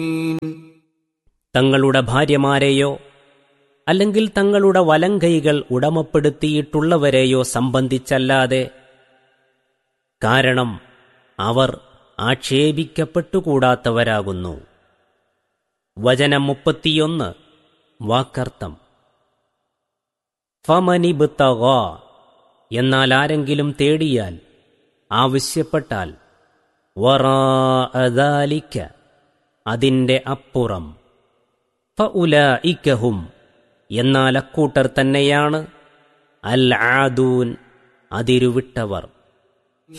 തങ്ങളുടെ ഭാര്യമാരെയോ അല്ലെങ്കിൽ തങ്ങളുടെ വലങ്കൈകൾ ഉടമപ്പെടുത്തിയിട്ടുള്ളവരെയോ സംബന്ധിച്ചല്ലാതെ കാരണം അവർ ആക്ഷേപിക്കപ്പെട്ടുകൂടാത്തവരാകുന്നു വചനം മുപ്പത്തിയൊന്ന് വാക്കർത്ഥം ഫമനിബുത്തഗ എന്നാൽ ആരെങ്കിലും തേടിയാൽ ആവശ്യപ്പെട്ടാൽ വറാഅദാലിക്ക അതിൻ്റെ അപ്പുറം ഫഉലായിക്കഹും എന്നാൽ അക്കൂട്ടർ തന്നെയാണ് അൽ ആദൂൻ അതിരുവിട്ടവർ